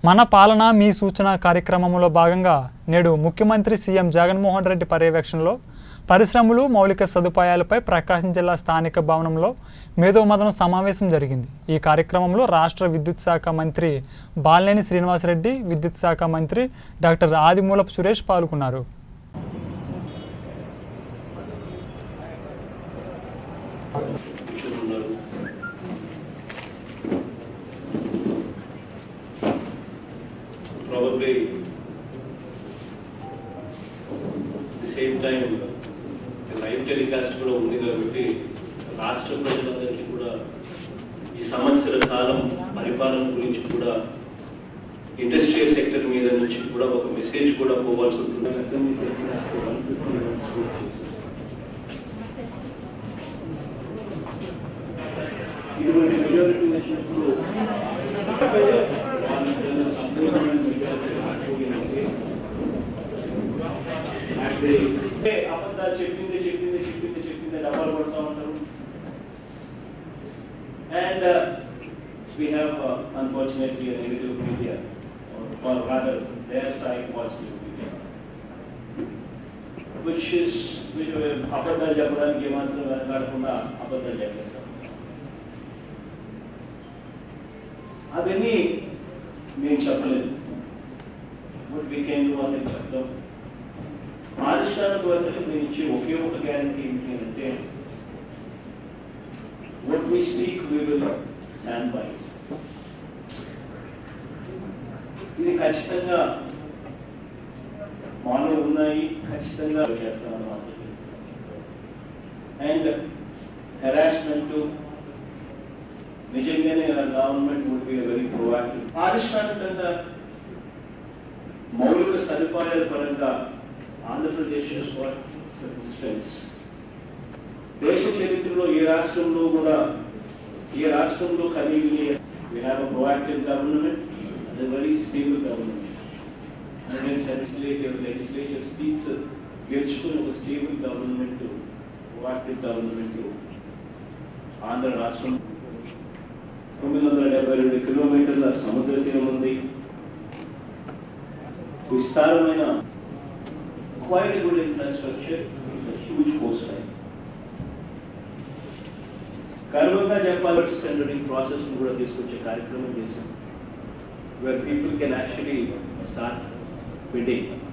మన పాలన మీ సూచన కార్యక్రమంలో భాగంగా నేడు ముఖ్యమంత్రి సీఎం జగన్మోహన్ రెడ్డి పర్యవేక్షణలో పరిశ్రమలు మౌలిక సదుపాయాలపై ప్రకాశం జిల్లా స్థానిక భవనంలో మేధోమదనం సమావేశం జరిగింది ఈ కార్యక్రమంలో రాష్ట్ర విద్యుత్ శాఖ మంత్రి బాలినేని శ్రీనివాసరెడ్డి విద్యుత్ శాఖ మంత్రి డాక్టర్ ఆదిమూలపు సురేష్ పాల్గొన్నారు ఉన్నారు probably the same time live telecast కూడా ఉంది కాబట్టి రాష్ట్ర ప్రజలందరికీ కూడా ఈ సంవత్సర కాలం పరిపాలన గురించి కూడా ఇండస్ట్రియల్ సెక్టర్ మీద నుంచి కూడా ఒక మెసేజ్ కూడా పోవాల్సి ఉంటుంది అసెంబ్లీ సెక్టర్ వన్ ఫిఫ్టీ ఇటువంటి మెజారిటీ వచ్చినప్పుడు వాళ్ళ సంపూర్ణమైన మెజారిటీ రాకపోయినట్టే అంటే అబద్ధాలు చెప్పింది చెప్పింది చెప్పింది చెప్పింది డబ్బాలు కొడతా ఉంటారు and we have uh, unfortunately a negative media or, or rather their side positive media which is which uh, అబద్ధాలు చెప్పడానికి ఏమాత్రం వెనకాడకుండా అబద్ధాలు చెప్పేస్తారు అవన్నీ మేము చెప్పలేదు బట్ వీ కెన్ డూ అని చెప్తాం పారిశ్రామికవేత్తలకు మేము ఇచ్చే ఒకే ఒక గ్యారంటీ ఏంటి అంటే what we speak we will stand by ఇది ఖచ్చితంగా మాలో ఉన్నాయి ఖచ్చితంగా చేస్తామని మాత్రం అండ్ హెరాస్మెంట్ నిజంగానే government would be very proactive పారిశ్రామికంగా మౌలిక సదుపాయాల పరంగా ఆంధ్రప్రదేశ్ స్ట్రెంగ్స్ దేశ చరిత్రలో ఏ రాష్ట్రంలో కూడా ఏ రాష్ట్రంలో కలిగి we have a proactive government and a very stable government. And then legislative legislature speaks uh, గెలుచుకుని ఒక stable government proactive government Andhra రాష్ట్రం తొమ్మిది వందల డెబ్బై రెండు కిలోమీటర్ల సముద్ర తీరం ఉంది విస్తారమైన quite good infrastructure huge coastline గర్వంగా చెప్పాలి స్టాండర్డింగ్ ప్రాసెస్ కూడా తీసుకొచ్చే కార్యక్రమం చేశాం where people can actually start bidding